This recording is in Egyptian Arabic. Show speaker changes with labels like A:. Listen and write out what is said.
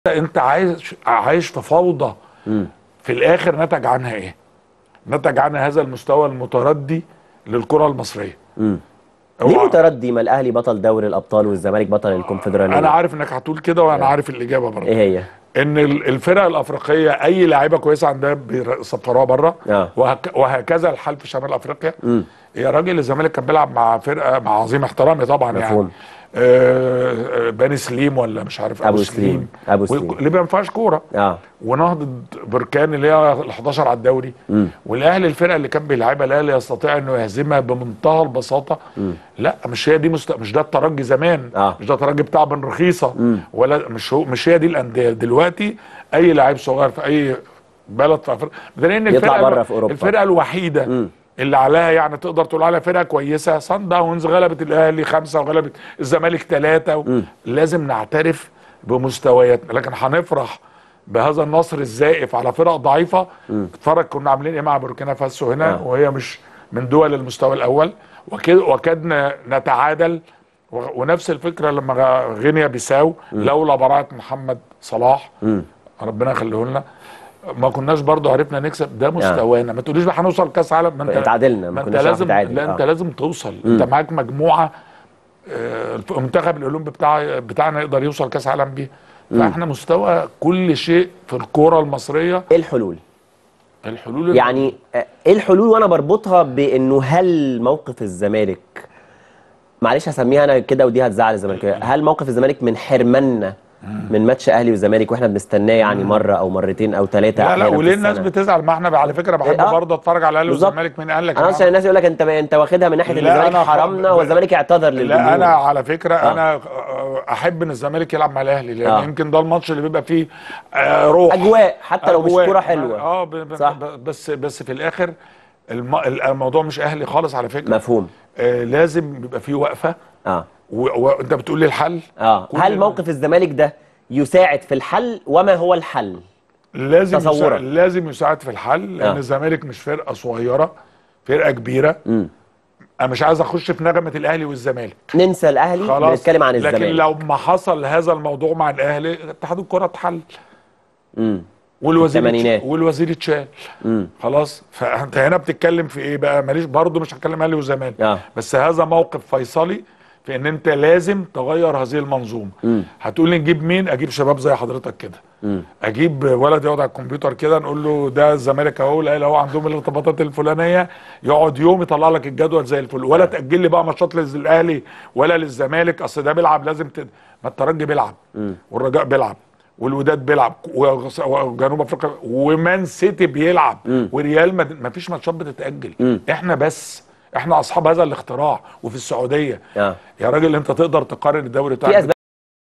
A: انت عايش عايش في فوضى في الاخر نتج عنها ايه نتج عنها هذا المستوى المتردي للكره المصريه
B: ليه
A: هو-
B: متردي ما الاهلي بطل دوري الابطال والزمالك بطل الكونفدراليه
A: انا عارف انك هتقول كده وانا عارف الاجابه برضه
B: ايه هي
A: ان ال- الفرق الافريقيه اي لاعيبه كويسه عندها بيسفروها بره
B: آه.
A: وهك وهكذا الحال في شمال افريقيا يا راجل الزمالك كان بيلعب مع فرقه مع عظيم احترامي طبعا يعني
B: مفهوم.
A: آه، آه، بني سليم ولا مش عارف
B: أبو سليم. أبو سليم.
A: اللي ما فيهاش كوره
B: اه
A: ونهضه بركان اللي هي ال 11 على الدوري والاهلي الفرقه اللي كان بيلعبها الاهلي يستطيع انه يهزمها بمنتهى البساطه لا مش هي دي مست... مش ده الترجي زمان
B: آه.
A: مش ده الترجي بتاع بن رخيصه ولا مش هو مش هي دي الانديه دلوقتي اي لعيب صغير في اي بلد في افريقيا بدليل ان
B: يطلع
A: الفرقه
B: بره في أوروبا.
A: الفرقه الوحيده اللي عليها يعني تقدر تقول عليها فرقه كويسه صن داونز غلبت الاهلي خمسه وغلبت الزمالك ثلاثه و... لازم نعترف بمستوياتنا لكن هنفرح بهذا النصر الزائف على فرق ضعيفه اتفرج كنا عاملين ايه مع بوركينا فاسو هنا
B: آه.
A: وهي مش من دول المستوى الاول وكد وكدنا نتعادل و- ونفس الفكره لما غ- غينيا بيساو لولا براعه محمد صلاح ربنا يخليه لنا ما كناش برضو عرفنا نكسب ده مستوانا ما تقوليش بقى هنوصل كاس عالم ما انت
B: اتعادلنا، ما
A: ما انت
B: كناش هنعرف
A: لازم
B: نتعادل.
A: لا
B: آه.
A: انت لازم توصل انت معاك مجموعه آه، المنتخب الاولمبي بتاع بتاعنا يقدر يوصل كاس عالم بيه فاحنا مستوى كل شيء في الكوره المصريه
B: ايه الحلول
A: الحلول
B: يعني آه، ايه الحلول وانا بربطها بانه هل موقف الزمالك معلش هسميها انا كده ودي هتزعل الزمالكاويه هل موقف الزمالك من حرماننا من ماتش اهلي وزمالك واحنا بنستناه يعني مره او مرتين او ثلاثه
A: لا لا
B: أحياناً في
A: وليه الناس
B: السنة؟
A: بتزعل ما احنا على فكره بحب
B: آه.
A: برضه اتفرج على الاهلي
B: بالظبط.
A: والزمالك مين قال لك
B: انا
A: يا
B: عشان الناس يقول لك انت انت واخدها من ناحيه ان
A: لا،
B: الزمالك
A: أنا خ-
B: حرمنا
A: ب-
B: والزمالك اعتذر للجمهور
A: لا انا على فكره
B: آه.
A: انا آه، احب ان الزمالك يلعب مع الاهلي لان
B: آه.
A: يمكن ده الماتش اللي بيبقى فيه آه، روح
B: اجواء حتى لو مش
A: أجواء.
B: كوره حلوه
A: اه ب- ب-
B: صح.
A: ب- بس بس في الاخر الم... الموضوع مش اهلي خالص على فكره
B: مفهوم
A: آه لازم بيبقى فيه وقفه
B: اه
A: و- وانت بتقول لي الحل
B: اه
A: كل
B: هل
A: ال-
B: موقف الزمالك ده يساعد في الحل وما هو الحل
A: لازم
B: تصورك.
A: يساعد لازم يساعد في الحل لان
B: آه.
A: الزمالك مش فرقه صغيره فرقه كبيره
B: مم.
A: انا مش عايز اخش في نغمه الاهلي والزمالك
B: ننسى الاهلي
A: خلاص
B: بنتكلم عن
A: لكن
B: الزمالك
A: لو ما حصل هذا الموضوع مع الاهلي اتحاد الكره اتحل
B: مم.
A: والوزير
B: الثمانينات.
A: اتش- والوزير اتشال
B: مم.
A: خلاص فانت هنا بتتكلم في ايه بقى ماليش برضه مش هتكلم اهلي وزمالك
B: آه.
A: بس هذا موقف فيصلي في ان انت لازم تغير هذه المنظومه هتقول لي نجيب مين اجيب شباب زي حضرتك كده اجيب ولد يقعد على الكمبيوتر كده نقول له ده الزمالك اهو الاهلي اهو عندهم الارتباطات الفلانيه يقعد يوم يطلع لك الجدول زي الفل ولا تاجل لي بقى ماتشات للاهلي ولا للزمالك اصل ده بيلعب لازم ت... ما الترجي بيلعب والرجاء بيلعب والوداد بيلعب وغس- وجنوب افريقيا ومان سيتي بيلعب وريال مدريد ما فيش ماتشات بتتاجل احنا بس احنا اصحاب هذا الاختراع وفي السعوديه
B: آه.
A: يا راجل انت تقدر تقارن الدوري
B: في
A: بتاعك
B: اسباب